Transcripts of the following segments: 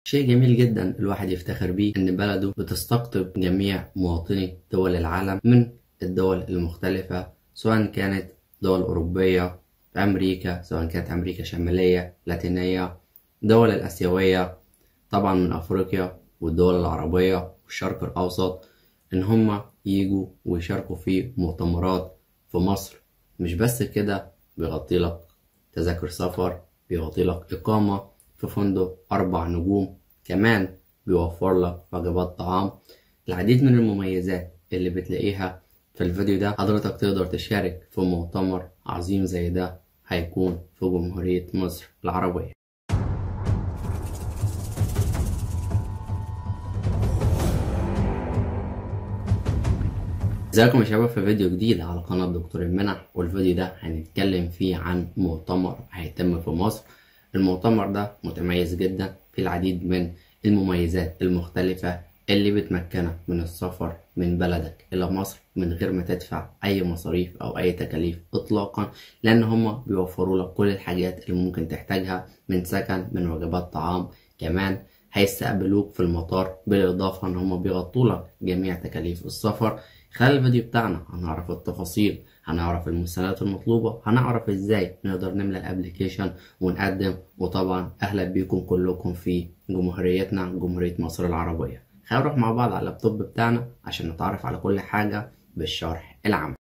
شيء جميل جدا الواحد يفتخر بيه ان بلده بتستقطب جميع مواطني دول العالم من الدول المختلفة سواء كانت دول أوروبية أمريكا سواء كانت أمريكا شمالية لاتينية دول الآسيوية طبعا من أفريقيا والدول العربية والشرق الأوسط إن هما يجوا ويشاركوا في مؤتمرات في مصر مش بس كده بيغطي لك تذاكر سفر بيغطي لك إقامة في فندق أربع نجوم كمان بيوفر لك وجبات طعام العديد من المميزات اللي بتلاقيها في الفيديو ده حضرتك تقدر تشارك في مؤتمر عظيم زي ده هيكون في جمهورية مصر العربية ازيكم يا شباب في فيديو جديد على قناة دكتور المنح والفيديو ده هنتكلم فيه عن مؤتمر هيتم في مصر المؤتمر ده متميز جدا في العديد من المميزات المختلفة اللي بتمكنك من السفر من بلدك إلى مصر من غير ما تدفع أي مصاريف أو أي تكاليف إطلاقا لأن هما بيوفروا لك كل الحاجات اللي ممكن تحتاجها من سكن من وجبات طعام كمان هيستقبلوك في المطار بالإضافة إن هما بيغطوا لك جميع تكاليف السفر خلال الفيديو بتاعنا هنعرف التفاصيل هنعرف المستندات المطلوبة هنعرف ازاي نقدر نملى الابليكيشن ونقدم وطبعا اهلا بيكم كلكم في جمهوريتنا جمهورية مصر العربية خلينا نروح مع بعض على اللابتوب بتاعنا عشان نتعرف على كل حاجة بالشرح العام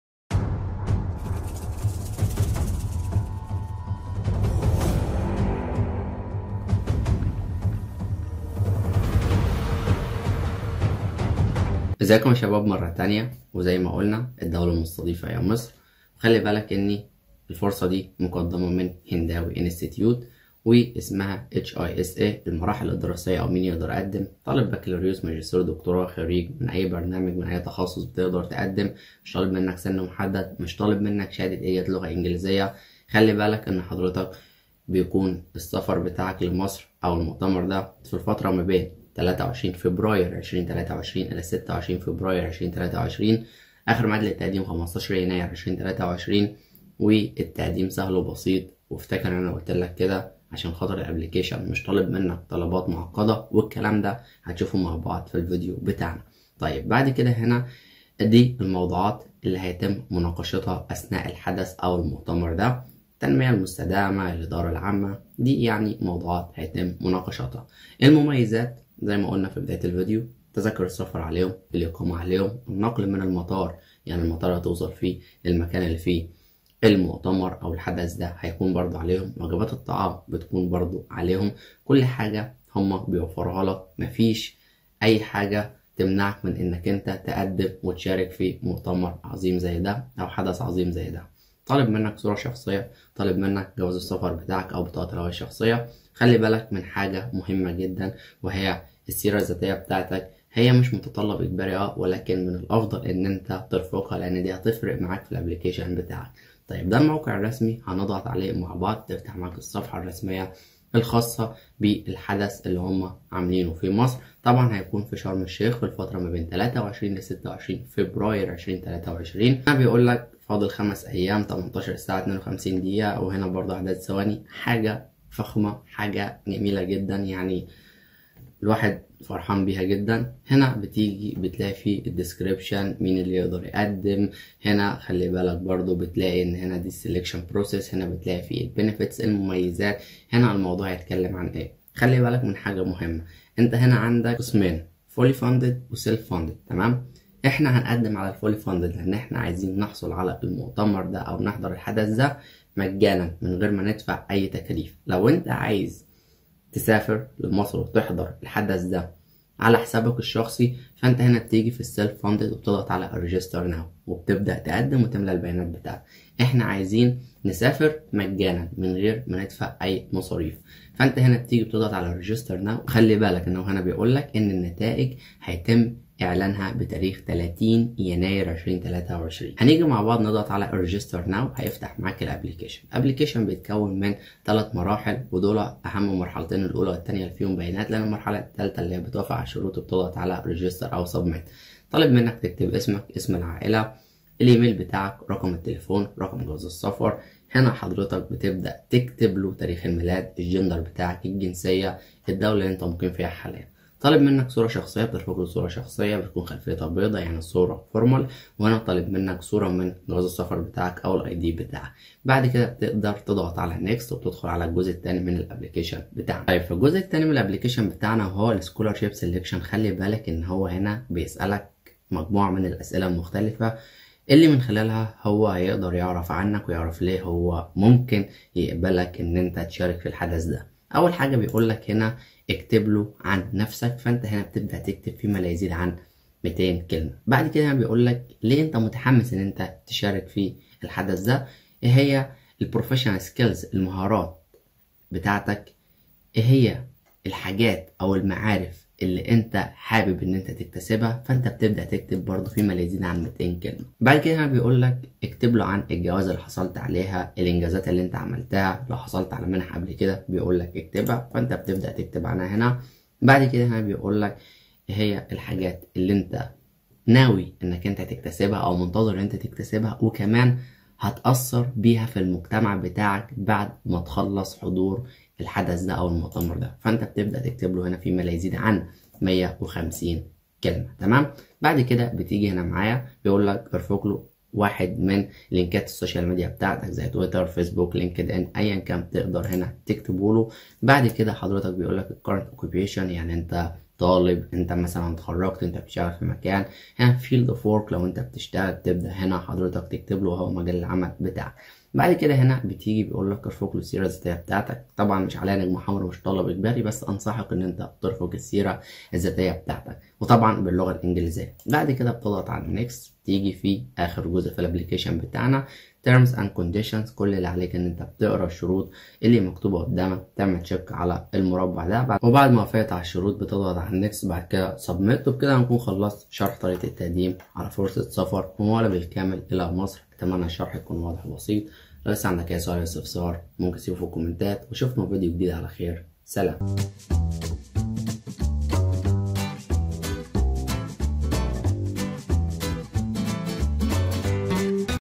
ازيكم يا شباب مرة تانية وزي ما قلنا الدولة المستضيفة هي مصر خلي بالك ان الفرصة دي مقدمة من هنداوي انستيتيوت واسمها HISA المراحل الدراسية أو مين يقدر يقدم طالب بكالوريوس ماجستير دكتوراه خريج من أي برنامج من أي تخصص بتقدر تقدم مش طالب منك سن محدد مش طالب منك شهادة إيجاد لغة إنجليزية خلي بالك إن حضرتك بيكون السفر بتاعك لمصر أو المؤتمر ده في الفترة ما بين 23 فبراير 2023 إلى 26 فبراير 2023 آخر ميعاد للتقديم 15 يناير 2023 والتقديم سهل وبسيط وافتكر أنا قلت لك كده عشان خاطر الابليكيشن مش طالب منك طلبات معقدة والكلام ده هتشوفه مع بعض في الفيديو بتاعنا طيب بعد كده هنا دي الموضوعات اللي هيتم مناقشتها أثناء الحدث أو المؤتمر ده التنمية المستدامة الإدارة العامة دي يعني موضوعات هيتم مناقشتها المميزات زي ما قلنا في بداية الفيديو تذاكر السفر عليهم الإقامة عليهم النقل من المطار يعني المطار هتوصل فيه للمكان اللي فيه المؤتمر أو الحدث ده هيكون برضو عليهم وجبات الطعام بتكون برضو عليهم كل حاجة هما بيوفرها لك مفيش أي حاجة تمنعك من إنك أنت تقدم وتشارك في مؤتمر عظيم زي ده أو حدث عظيم زي ده طالب منك صورة شخصية طالب منك جواز السفر بتاعك أو بطاقة الهوية الشخصية خلي بالك من حاجة مهمة جدا وهي السيرة الذاتية بتاعتك هي مش متطلب إجباري اه ولكن من الأفضل إن أنت ترفقها لأن دي هتفرق معاك في الأبليكيشن بتاعك طيب ده الموقع الرسمي هنضغط عليه مع بعض تفتح معاك الصفحة الرسمية الخاصة بالحدث اللي هم عاملينه في مصر طبعا هيكون في شرم الشيخ في الفترة ما بين 23 ل 26 فبراير 2023 هنا بيقول لك فاضل خمس أيام 18 ساعة 52 دقيقة وهنا برضه عدد ثواني حاجة فخمة حاجة جميلة جدا يعني الواحد فرحان بيها جدا هنا بتيجي بتلاقي في الديسكريبشن مين اللي يقدر يقدم هنا خلي بالك برضو بتلاقي ان هنا دي السلكشن بروسيس هنا بتلاقي في البنفيتس المميزات هنا الموضوع هيتكلم عن ايه خلي بالك من حاجة مهمة انت هنا عندك قسمين فولي فاندد وسيلف فاندد تمام احنا هنقدم على الفولي فاندد لان احنا عايزين نحصل على المؤتمر ده او نحضر الحدث ده مجانا من غير ما ندفع اي تكاليف لو انت عايز تسافر لمصر وتحضر الحدث ده على حسابك الشخصي فانت هنا بتيجي في السيلف فاندد وبتضغط على ريجستر ناو وبتبدا تقدم وتملى البيانات بتاعتك احنا عايزين نسافر مجانا من غير ما ندفع اي مصاريف فانت هنا بتيجي بتضغط على ريجستر ناو خلي بالك انه هنا بيقول لك ان النتائج هيتم اعلانها بتاريخ 30 يناير 2023 هنيجي مع بعض نضغط على ريجستر ناو هيفتح معاك الابلكيشن الابلكيشن بيتكون من ثلاث مراحل ودول اهم مرحلتين الاولى والثانيه اللي فيهم بيانات لان المرحله الثالثه اللي هي بتوافق على الشروط بتضغط على ريجستر او سبميت طالب منك تكتب اسمك اسم العائله الايميل بتاعك رقم التليفون رقم جواز السفر هنا حضرتك بتبدأ تكتب له تاريخ الميلاد الجندر بتاعك الجنسية الدولة اللي انت مقيم فيها حاليا طالب منك صورة شخصية بترفق له صورة شخصية بتكون خلفيتها بيضة يعني الصورة فورمال وهنا طالب منك صورة من جواز السفر بتاعك أو الاي دي بتاعك بعد كده بتقدر تضغط على نيكست وبتدخل على الجزء التاني من الابلكيشن بتاعنا طيب في الجزء التاني من الابلكيشن بتاعنا وهو السكولارشيب سيلكشن خلي بالك ان هو هنا بيسألك مجموعة من الأسئلة المختلفة اللي من خلالها هو هيقدر يعرف عنك ويعرف ليه هو ممكن يقبلك ان انت تشارك في الحدث ده اول حاجة بيقولك هنا اكتب له عن نفسك فانت هنا بتبدأ تكتب فيما لا يزيد عن 200 كلمة بعد كده بيقولك ليه انت متحمس ان انت تشارك في الحدث ده ايه هي البروفيشنال سكيلز المهارات بتاعتك ايه هي الحاجات او المعارف اللي انت حابب ان انت تكتسبها فانت بتبدا تكتب برضه فيما لا يزيد عن 200 كلمه بعد كده بيقول لك اكتب له عن الجوائز اللي حصلت عليها الانجازات اللي انت عملتها لو حصلت على منحه قبل كده بيقول لك اكتبها فانت بتبدا تكتب عنها هنا بعد كده هنا بيقول لك ايه هي الحاجات اللي انت ناوي انك انت تكتسبها او منتظر ان انت تكتسبها وكمان هتأثر بيها في المجتمع بتاعك بعد ما تخلص حضور الحدث ده او المؤتمر ده فانت بتبدا تكتب له هنا فيما لا يزيد عن 150 كلمه تمام بعد كده بتيجي هنا معايا بيقول لك ارفق له واحد من لينكات السوشيال ميديا بتاعتك زي تويتر فيسبوك لينكد ان ايا كان تقدر هنا تكتبه له بعد كده حضرتك بيقول لك الكارنت اوكيبيشن يعني انت طالب انت مثلا اتخرجت انت بتشتغل في مكان هنا فيلد اوف ورك لو انت بتشتغل تبدا هنا حضرتك تكتب له هو مجال العمل بتاعك بعد كده هنا بتيجي بيقول لك ارفق له السيره الذاتيه بتاعتك طبعا مش عليها نجم حمر مش طلب اجباري بس انصحك ان انت ترفق السيره الذاتيه بتاعتك وطبعا باللغه الانجليزيه بعد كده بتضغط على نيكست تيجي في اخر جزء في الابلكيشن بتاعنا terms and conditions كل اللي عليك ان انت بتقرا الشروط اللي مكتوبه قدامك تعمل تشيك على المربع ده وبعد ما وافقت على الشروط بتضغط على النكست بعد كده سبميت وبكده هنكون خلصت شرح طريقه التقديم على فرصه سفر ممولة بالكامل الى مصر اتمنى الشرح يكون واضح وبسيط لو لسه عندك اي سؤال استفسار ممكن تسيبه في الكومنتات وشوفنا فيديو جديد على خير سلام